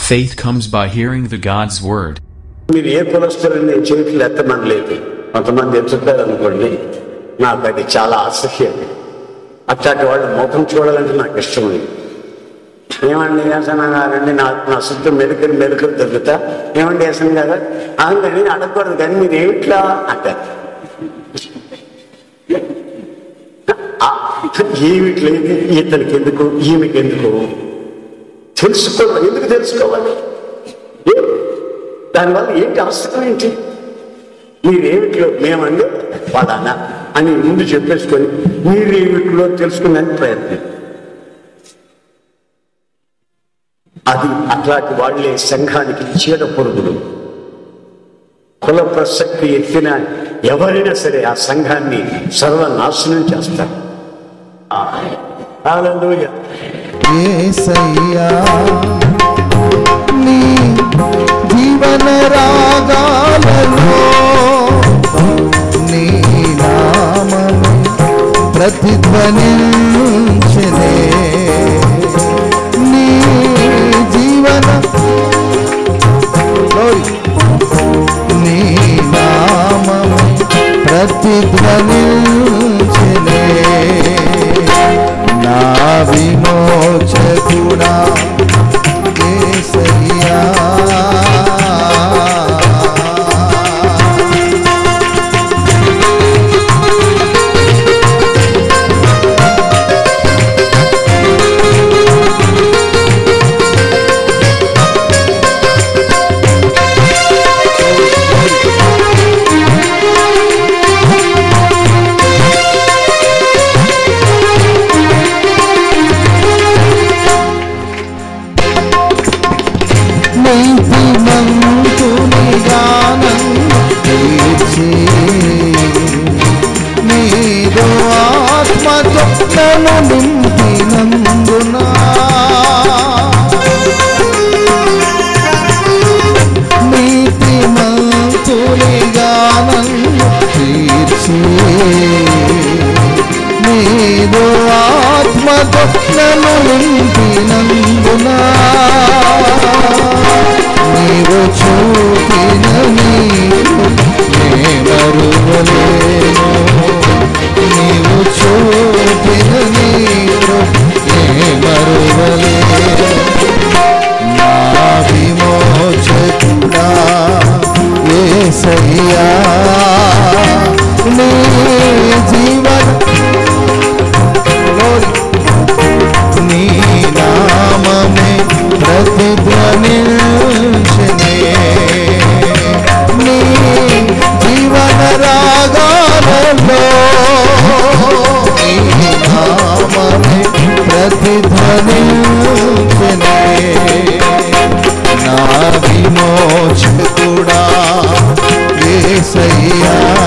Faith comes by hearing the God's word. మీరు ఏ కులస్తులని నేను చేతులు ఎత్తమనలేదు కొంతమంది ఎత్తుతారు అనుకోండి నాకు అది చాలా అసహ్యం అట్లాంటి వాళ్ళు ముఖం చూడాలంటే నాకు ఇష్టం లేదు ఏమండి వేసన గారండి నా నా చుట్టూ మెరుకులు మెరుకులు దొరుకుతా ఏమండి వేసన గారు అవునండి అడగకూడదు కానీ మీరు ఏమిట్లా అంటారు ఆ, ఏమిట్లేదు ఇతనికి ఎందుకు ఈమెకి ఎందుకు తెలుసుకోవాలి ఎందుకు తెలుసుకోవాలి ఏ? దానివల్ల ఏంటి అవసరం ఏంటి మీరేమిట్లో మేమండి పలానా అని ముందు చెప్పేసుకొని మీరేమిట్లో తెలుసుకునే ప్రయత్నం అది అట్లాంటి వాళ్ళే సంఘానికి చీడ పొరుగులు కుల ప్రసక్తి ఎత్తిన ఎవరైనా సరే ఆ సంఘాన్ని సర్వనాశనం చేస్తారు హల్లెలూయా ఏసయ్యా నీ జీవన రాగాలలో నీ నామమే ప్రతిధ్వనించనే నీ జీవన Glory. నీ నామమే ప్రతిధ్వనించనే నా విమోచకుడా యేసయ్యా నీతి మంతుని గానం తీర్చి నీదో ఆత్మతో నన్ను నింపినందునా నీతి మంతుని గానం తీర్చి నీదో ఆత్మతో నన్ను నింపినందునా నీవు చూపిన నీవు నే మరువలేను నీవు చూపిన నీవు నే మరువలేను నా విమోచకుడా యేసయ్యా నీ జీవన Glory. నీ నామమే ప్రతిధ్వనించనే నీ జీవన రాగాలలో నీ నామమే ప్రతిధ్వనించనే నా విమోచకుడా యేసయ్యా